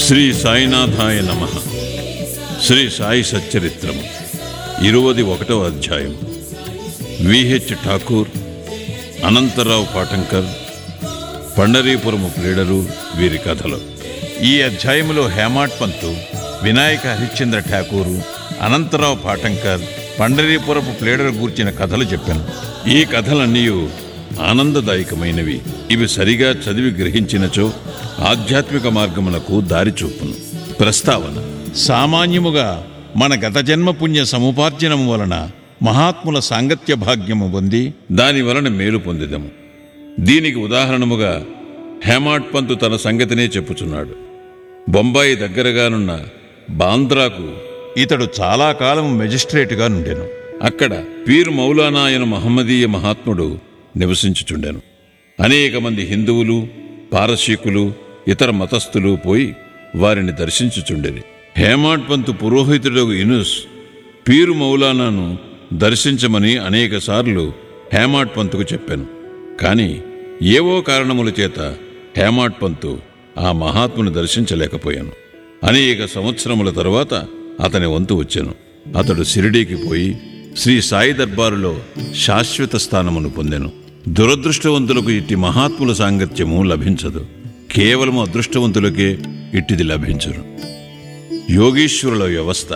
శ్రీ సాయినాథాయ నమ శ్రీ సాయి సచ్చరిత్రము ఇరువది ఒకటవ అధ్యాయం విహెచ్ ఠాకూర్ అనంతరావు పాటంకర్ పండరీపురము ప్లీడరు వీరి కథలు ఈ అధ్యాయములో హేమాడ్ పంతు వినాయక హరిశ్చంద్ర ఠాకూరు అనంతరావు పాటంకర్ పండరీపురపు ప్లేడరు గూర్చిన కథలు చెప్పాను ఈ కథలన్నీ ఆనందదాయకమైనవి ఇవి సరిగా చదివి గ్రహించినచో ఆధ్యాత్మిక మార్గమునకు దారి చూపును ప్రస్తావన సామాన్యముగా మన గత జన్మ పుణ్య సముపార్జనము వలన మహాత్ముల సాంగత్య భాగ్యము పొంది దాని వలన మేలు పొందిదము దీనికి ఉదాహరణముగా హేమాడ్ పంతు తన సంగతినే చెప్పుచున్నాడు బొంబాయి దగ్గరగానున్న బాంద్రాకు ఇతడు చాలా కాలం మెజిస్ట్రేటుగా నుండెను అక్కడ పీర్ మౌలానా అయిన మహమ్మదీయ మహాత్ముడు నివసించుచుండెను అనేక మంది హిందువులు పారసీకులు ఇతర మతస్థులు పోయి వారిని దర్శించుచుండెని హేమాడ్ పంతు పురోహితుడు ఇనుస్ పీరు మౌలానాను దర్శించమని అనేకసార్లు హేమాడ్ పంతుకు చెప్పాను కాని ఏవో కారణముల చేత హేమాడ్ పంతు ఆ మహాత్ముని దర్శించలేకపోయాను అనేక సంవత్సరముల తరువాత అతని వంతు వచ్చాను అతడు సిరిడీకి పోయి శ్రీ సాయి దర్బారులో శాశ్వత స్థానమును పొందెను దురదృష్టవంతులకు ఇట్టి మహాత్ముల సాంగత్యము లభించదు కేవలం అదృష్టవంతులకే ఇట్టిది లభించును యోగీశ్వరుల వ్యవస్థ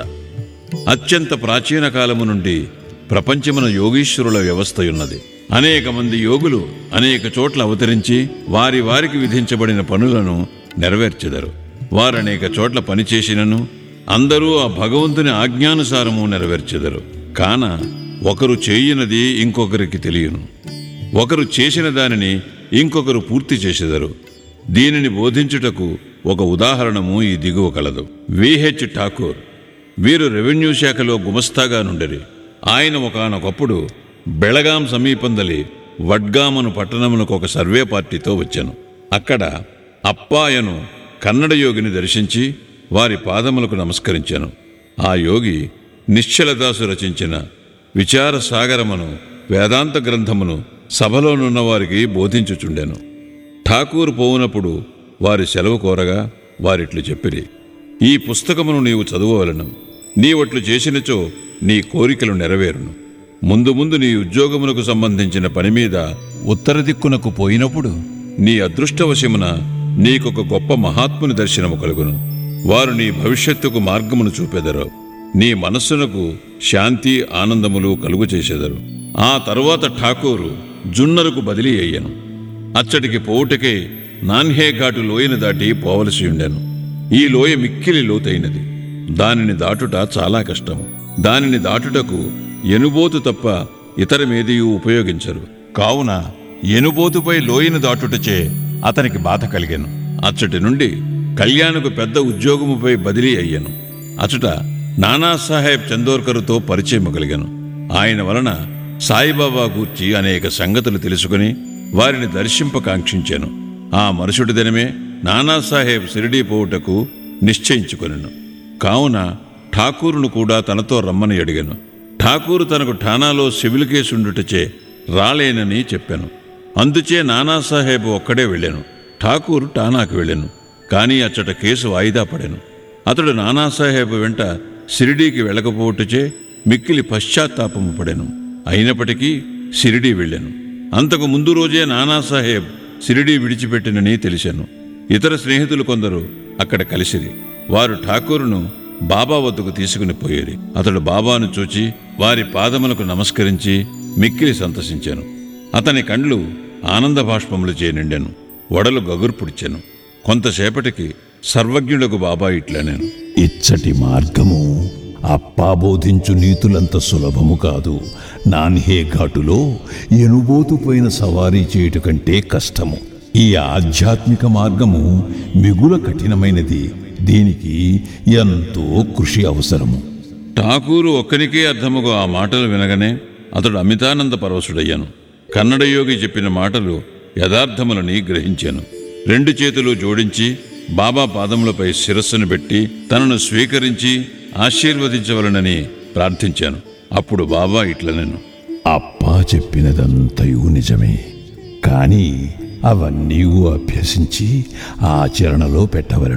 అత్యంత ప్రాచీన కాలము నుండి ప్రపంచమున యోగీశ్వరుల వ్యవస్థ ఉన్నది అనేక మంది యోగులు అనేక చోట్ల అవతరించి వారి వారికి విధించబడిన పనులను నెరవేర్చెదరు వారు అనేక చోట్ల పనిచేసినను అందరూ ఆ భగవంతుని ఆజ్ఞానుసారము నెరవేర్చెదరు కాన ఒకరు చేయనది ఇంకొకరికి తెలియను ఒకరు చేసిన దానిని ఇంకొకరు పూర్తి చేసెదరు దీనిని బోధించుటకు ఒక ఉదాహరణము ఈ దిగువ కలదు విహెచ్ ఠాకూర్ వీరు రెవెన్యూ శాఖలో గుమస్తాగా నుండిరి ఆయన ఒకనొకప్పుడు బెళగాం సమీపందలి వడ్గామను పట్టణమునకు ఒక సర్వే పార్టీతో వచ్చాను అక్కడ అప్పాయను కన్నడ యోగిని దర్శించి వారి పాదములకు నమస్కరించాను ఆ యోగి నిశ్చలదాసు రచించిన విచార సాగరమును వేదాంత గ్రంథమును సభలోనున్న వారికి బోధించుచుండెను ఠాకూర్ పోవునప్పుడు వారి సెలవు కోరగా వారిట్లు చెప్పిరి ఈ పుస్తకమును నీవు చదువవలను నీవట్లు చేసినచో నీ కోరికలు నెరవేరును ముందు ముందు నీ ఉద్యోగమునకు సంబంధించిన పని మీద ఉత్తర దిక్కునకు పోయినప్పుడు నీ అదృష్టవశమున నీకొక గొప్ప మహాత్ముని దర్శనము కలుగును వారు నీ భవిష్యత్తుకు మార్గమును చూపెదరు నీ మనస్సునకు శాంతి ఆనందములు కలుగు చేసెదరు ఆ తరువాత ఠాకూరు జున్నరకు బదిలీ అయ్యాను అచ్చటికి పోవుటకే నాన్హే ఘాటు లోయను దాటి పోవలసి ఉండెను ఈ లోయ మిక్కిలి లోతైనది దానిని దాటుట చాలా కష్టము దానిని దాటుటకు ఎనుబోతు తప్ప ఇతరమేదియూ ఉపయోగించరు కావున ఎనుబోతుపై లోయను దాటుటచే అతనికి బాధ కలిగాను అచ్చటి నుండి కళ్యాణకు పెద్ద ఉద్యోగముపై బదిలీ అయ్యాను అచట నానాసాహెబ్ చందోర్కర్తో పరిచయం కలిగాను ఆయన వలన సాయిబాబా గూర్చి అనేక సంగతులు తెలుసుకుని వారిని దర్శింపకాంక్షించాను ఆ మరుసటి దినమే నానాసాహెబ్ షిరిడీ పోవుటకు నిశ్చయించుకొనెను కావున ఠాకూరును కూడా తనతో రమ్మని అడిగాను ఠాకూరు తనకు ఠానాలో సివిల్ కేసు ఉండుటచే రాలేనని చెప్పాను అందుచే నానాసాహెబ్ ఒక్కడే వెళ్ళాను ఠాకూర్ ఠానాకు వెళ్ళాను కానీ అచ్చట కేసు వాయిదా పడాను అతడు నానాసాహెబ్ వెంట షిరిడీకి వెళ్ళకపోవటచే మిక్కిలి పశ్చాత్తాపము పడాను అయినప్పటికీ షిరిడీ వెళ్ళాను అంతకు ముందు రోజే నానాసాహెబ్ షిరిడీ విడిచిపెట్టినని తెలిసాను ఇతర స్నేహితులు కొందరు అక్కడ కలిసిరి వారు ఠాకూరును బాబా వద్దకు తీసుకుని పోయేది అతడు బాబాను చూచి వారి పాదములకు నమస్కరించి మిక్కిలి సంతసించాను అతని కండ్లు ఆనంద బాష్పములచే నిండాను వడలు గగుర్పుడిచాను కొంతసేపటికి సర్వజ్ఞుడకు బాబా ఇట్లనేను ఇచ్చటి మార్గము అప్పా బోధించు నీతులంత సులభము కాదు నాన్హే ఘాటులో ఎనుబోతుపోయిన సవారీ చేయుట కంటే కష్టము ఈ ఆధ్యాత్మిక మార్గము మిగుల కఠినమైనది దీనికి ఎంతో కృషి అవసరము ఠాకూరు ఒక్కనికే అర్థముగా ఆ మాటలు వినగానే అతడు అమితానంద పరవశుడయ్యాను కన్నడ యోగి చెప్పిన మాటలు యథార్థములని గ్రహించాను రెండు చేతులు జోడించి బాబా పాదములపై శిరస్సును పెట్టి తనను స్వీకరించి ఆశీర్వదించవలనని ప్రార్థించాను అప్పుడు బాబా ఇట్లనెను అప్పా చెప్పినదంతయు నిజమే కానీ అవన్నీ అభ్యసించి ఆచరణలో పెట్టవలను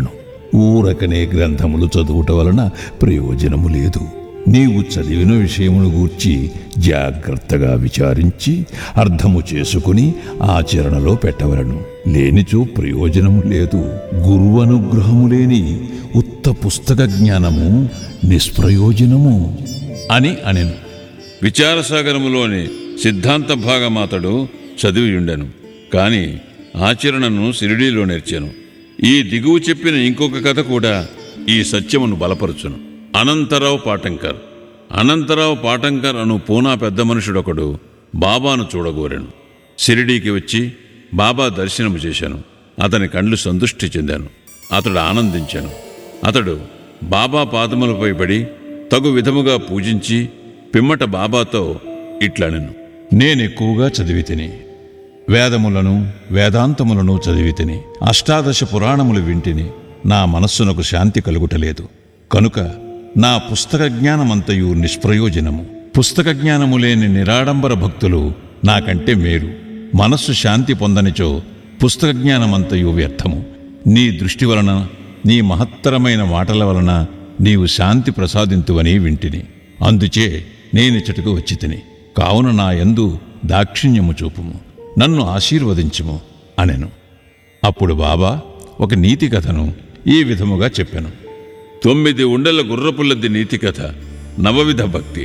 ఊరకనే గ్రంథములు చదువుట వలన ప్రయోజనము లేదు నీవు చదివిన విషయమును గూర్చి జాగ్రత్తగా విచారించి అర్థము చేసుకుని ఆచరణలో పెట్టవలను లేనిచో ప్రయోజనము లేదు గురువు అనుగ్రహము లేని ఉత్త పుస్తక జ్ఞానము నిష్ప్రయోజనము అని అనెను విచారసాగరములోని సిద్ధాంత భాగం అతడు చదివి ఉండెను కాని ఆచరణను సిరిడీలో నేర్చాను ఈ దిగువ చెప్పిన ఇంకొక కథ కూడా ఈ సత్యమును బలపరచును అనంతరావు పాటంకర్ అనంతరావు పాటంకర్ అను పూనా పెద్ద మనుషుడొకడు బాబాను చూడగోరాను సిరిడీకి వచ్చి బాబా దర్శనము చేశాను అతని కండ్లు సంతృష్టి చెందాను అతడు ఆనందించాను అతడు బాబా పాదములపై పడి తగు విధముగా పూజించి పిమ్మట బాబాతో ఇట్లనెను నేనెక్కువగా చదివి తిని వేదములను వేదాంతములను చదివి తిని అష్టాదశ పురాణములు వింటిని నా మనస్సునకు శాంతి కలుగుటలేదు కనుక నా పుస్తక జ్ఞానమంతయు నిష్ప్రయోజనము పుస్తక జ్ఞానము లేని నిరాడంబర భక్తులు నాకంటే మేలు మనస్సు శాంతి పొందనిచో పుస్తక జ్ఞానమంతయు వ్యర్థము నీ దృష్టి వలన నీ మహత్తరమైన మాటల వలన నీవు శాంతి ప్రసాదింతువని వింటిని అందుచే నేనిచ్చటకు వచ్చి తిని కావున నా యందు దాక్షిణ్యము చూపుము నన్ను ఆశీర్వదించుము అనెను అప్పుడు బాబా ఒక నీతి కథను ఈ విధముగా చెప్పెను తొమ్మిది ఉండల గుర్రపుల్లద్ది నీతి కథ నవవిధ భక్తి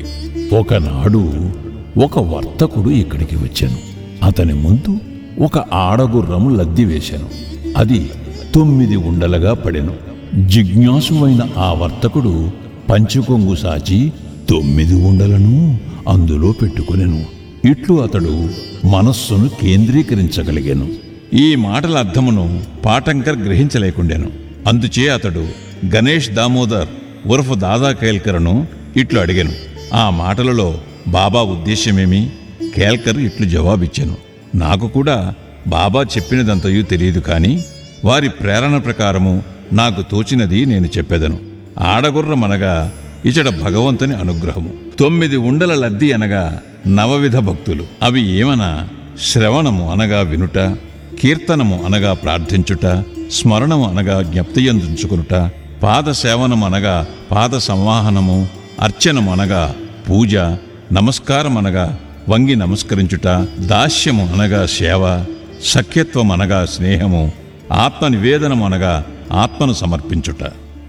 ఒకనాడు ఒక వర్తకుడు ఇక్కడికి వచ్చాను అతని ముందు ఒక ఆడగుర్రము లద్ది వేశాను అది తొమ్మిది ఉండలుగా పడెను జిజ్ఞాసువైన ఆ వర్తకుడు పంచుకొంగు సాచి తొమ్మిది ఉండలను అందులో పెట్టుకొనెను ఇట్లు అతడు మనస్సును కేంద్రీకరించగలిగాను ఈ మాటల అర్థమును పాటంకర్ గ్రహించలేకుండాను అందుచే అతడు గణేష్ దామోదర్ ఉర్ఫ్ దాదా కేల్కర్ను ఇట్లు అడిగాను ఆ మాటలలో బాబా ఉద్దేశ్యమేమి కేల్కర్ ఇట్లు జవాబిచ్చాను నాకు కూడా బాబా చెప్పినదంతయు తెలియదు కాని వారి ప్రేరణ ప్రకారము నాకు తోచినది నేను చెప్పెదను ఆడగుర్రం అనగా ఇచట భగవంతుని అనుగ్రహము తొమ్మిది ఉండల లద్ది అనగా నవవిధ భక్తులు అవి ఏమనా శ్రవణము అనగా వినుట కీర్తనము అనగా ప్రార్థించుట స్మరణము అనగా జ్ఞప్తియందుంచుకునుట పాద సేవనము అనగా పాద సంవాహనము అర్చనము అనగా పూజ నమస్కారం అనగా వంగి నమస్కరించుట దాస్యము అనగా సేవ సఖ్యత్వం అనగా స్నేహము ఆత్మ నివేదనము అనగా ఆత్మను సమర్పించుట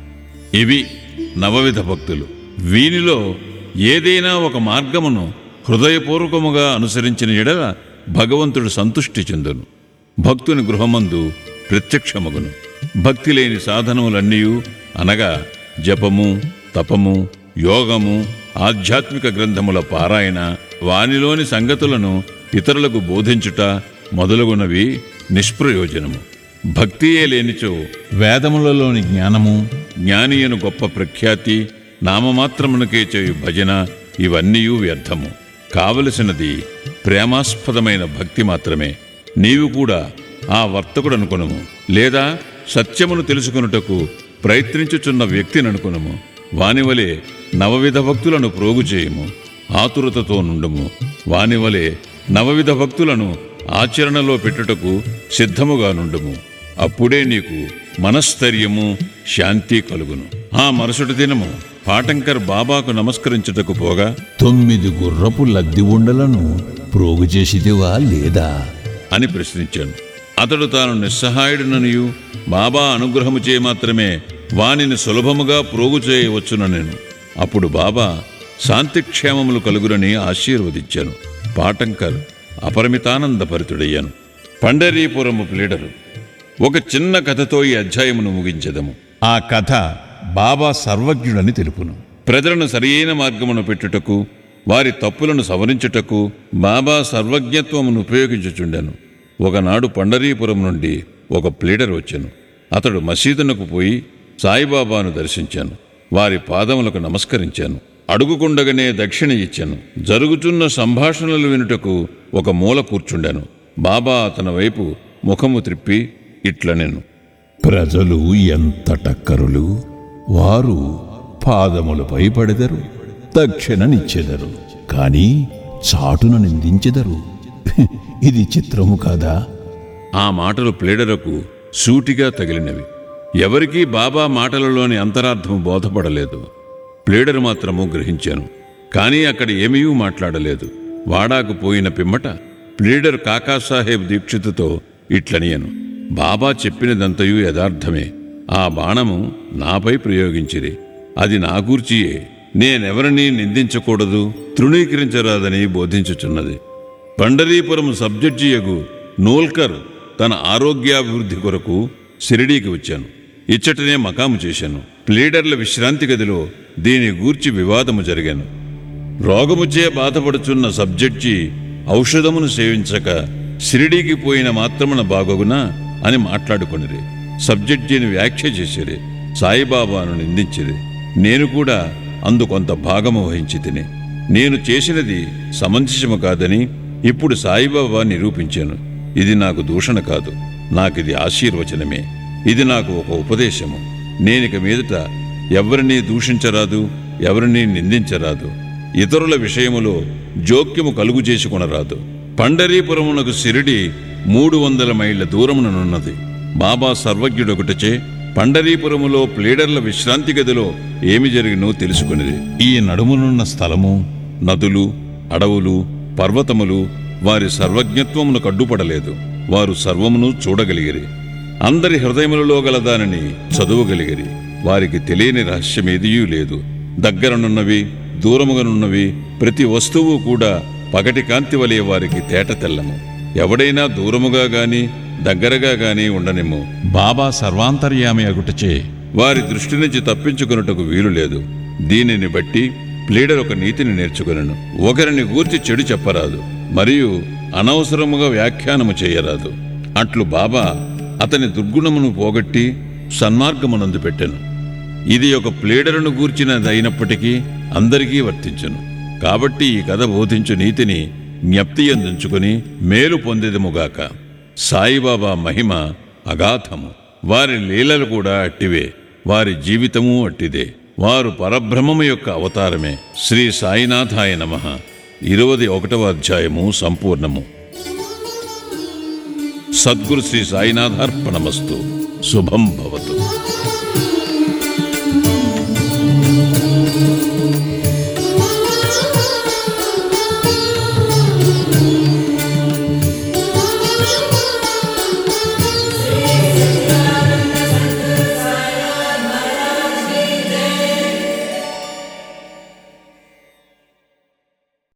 ఇవి నవవిధ భక్తులు వీనిలో ఏదైనా ఒక మార్గమును హృదయపూర్వకముగా అనుసరించిన ఎడల భగవంతుడు సంతుష్టి చెందును భక్తుని గృహమందు ప్రత్యక్షమగును భక్తి లేని సాధనములన్నీ అనగా జపము తపము యోగము ఆధ్యాత్మిక గ్రంథముల పారాయణ వానిలోని సంగతులను ఇతరులకు బోధించుట మొదలగునవి నిష్ప్రయోజనము భక్తియే లేనిచో వేదములలోని జ్ఞానము జ్ఞానియను గొప్ప ప్రఖ్యాతి నామమాత్రమునకే చేయు భజన ఇవన్నీ వ్యర్థము కావలసినది ప్రేమాస్పదమైన భక్తి మాత్రమే నీవు కూడా ఆ వర్తకుడు అనుకునుము లేదా సత్యమును తెలుసుకొనుటకు ప్రయత్నించుచున్న వ్యక్తిని అనుకునుము వానివలే నవవిధ భక్తులను ప్రోగు చేయుము ఆతురతతో నుండుము వానివలే నవవిధ భక్తులను ఆచరణలో పెట్టుటకు సిద్ధముగా నుండుము అప్పుడే నీకు మనస్థైర్యము శాంతి కలుగును ఆ మరుసటి దినము పాటంకర్ బాబాకు నమస్కరించుటకు పోగా తొమ్మిది గుర్రపు లద్ది ఉండలను ప్రోగు చేసిదివా లేదా అని ప్రశ్నించాను అతడు తాను నిస్సహాయుడుననియు బాబా అనుగ్రహము చే మాత్రమే వానిని సులభముగా ప్రోగు చేయవచ్చున నేను అప్పుడు బాబా శాంతిక్షేమములు కలుగురని ఆశీర్వదించాను పాటంకర్ అపరిమితానందభరితుడయ్యాను పండరీపురము ప్లీడరు ఒక చిన్న కథతో ఈ అధ్యాయమును ముగించెదము ఆ కథ బాబా సర్వజ్ఞుడని తెలుపును ప్రజలను సరియైన మార్గమును పెట్టుటకు వారి తప్పులను సవరించుటకు బాబా సర్వజ్ఞత్వమును ఉపయోగించుచుండెను ఒకనాడు పండరీపురం నుండి ఒక ప్లీడర్ వచ్చెను అతడు మసీదునకు పోయి సాయిబాబాను దర్శించాను వారి పాదములకు నమస్కరించాను అడుగుకుండగానే దక్షిణ ఇచ్చాను జరుగుతున్న సంభాషణలు వినుటకు ఒక మూల కూర్చుండాను బాబా అతని వైపు ముఖము త్రిప్పి ఇట్లనెను ప్రజలు ఎంత టక్కరులు వారు పాదములపై పడెదరు దక్షిణనిచ్చెదరు కాని చాటున నిందించెదరు ఇది చిత్రము కాదా ఆ మాటలు ప్లేడరకు సూటిగా తగిలినవి ఎవరికీ బాబా మాటలలోని అంతరార్థం బోధపడలేదు ప్లేడర్ మాత్రము గ్రహించాను కానీ అక్కడ ఏమీ మాట్లాడలేదు వాడాకు పోయిన పిమ్మట ప్లీడర్ కాకాసాహెబ్ దీక్షితుతో ఇట్లనియను బాబా చెప్పినదంతయు యథార్థమే ఆ బాణము నాపై ప్రయోగించిరి అది నా గూర్చియే నేనెవరినీ నిందించకూడదు తృణీకరించరాదని బోధించుచున్నది పండరీపురం సబ్జడ్జియగు నోల్కర్ తన ఆరోగ్యాభివృద్ధి కొరకు షిరిడీకి వచ్చాను ఇచ్చటనే మకాము చేశాను ప్లీడర్ల విశ్రాంతి గదిలో దీని గూర్చి వివాదము జరిగాను రోగముచే బాధపడుచున్న సబ్జడ్జి ఔషధమును సేవించక షిరిడీకి పోయిన మాత్రమున బాగోగునా అని మాట్లాడుకొనిరి సబ్జడ్జిని వ్యాఖ్య చేసిరి సాయిబాబాను నిందించిరి నేను కూడా అందు కొంత భాగము వహించి తిని నేను చేసినది సమంజసము కాదని ఇప్పుడు సాయిబాబా నిరూపించాను ఇది నాకు దూషణ కాదు నాకిది ఆశీర్వచనమే ఇది నాకు ఒక ఉపదేశము నేనిక మీదట ఎవరినీ దూషించరాదు ఎవరినీ నిందించరాదు ఇతరుల విషయములో జోక్యము కలుగు చేసుకొనరాదు పండరీపురమునకు సిరిడి మూడు వందల మైళ్ళ దూరముననున్నది బాబా సర్వజ్ఞుడొకటచే పండరీపురములో ప్లీడర్ల విశ్రాంతి గదిలో ఏమి జరిగినో తెలుసుకునేది ఈ నడుమునున్న స్థలము నదులు అడవులు పర్వతములు వారి సర్వజ్ఞత్వమును కడ్డుపడలేదు వారు సర్వమును చూడగలిగిరి అందరి హృదయములలో గల దానిని చదువగలిగిరి వారికి తెలియని రహస్యమేదియూ లేదు దగ్గరనున్నవి దూరముగానున్నవి ప్రతి వస్తువు కూడా పగటి కాంతి వలె వారికి తేట తెల్లము ఎవడైనా దూరముగా గాని దగ్గరగా గాని ఉండనిమ్ము బాబా సర్వాంతర్యామి అగుటచే వారి దృష్టి నుంచి తప్పించుకొనుటకు వీలు లేదు దీనిని బట్టి ప్లీడర్ ఒక నీతిని నేర్చుకొనను ఒకరిని గూర్చి చెడు చెప్పరాదు మరియు అనవసరముగా వ్యాఖ్యానము చేయరాదు అట్లు బాబా అతని దుర్గుణమును పోగొట్టి సన్మార్గమునందు పెట్టెను ఇది ఒక ప్లేడరును గూర్చినదైనప్పటికీ అందరికీ వర్తించును కాబట్టి ఈ కథ బోధించు నీతిని జ్ఞప్తి అందించుకుని మేలు పొందేదముగాక సాయిబాబా మహిమ అగాధము వారి లీలలు కూడా అట్టివే వారి జీవితము అట్టిదే వారు పరబ్రహ్మము యొక్క అవతారమే శ్రీ సాయినాథాయ నమ ఇరవది ఒకటవ అధ్యాయము సంపూర్ణము సద్గురు శ్రీ సాయినాథార్పణమస్తు శుభం భవతు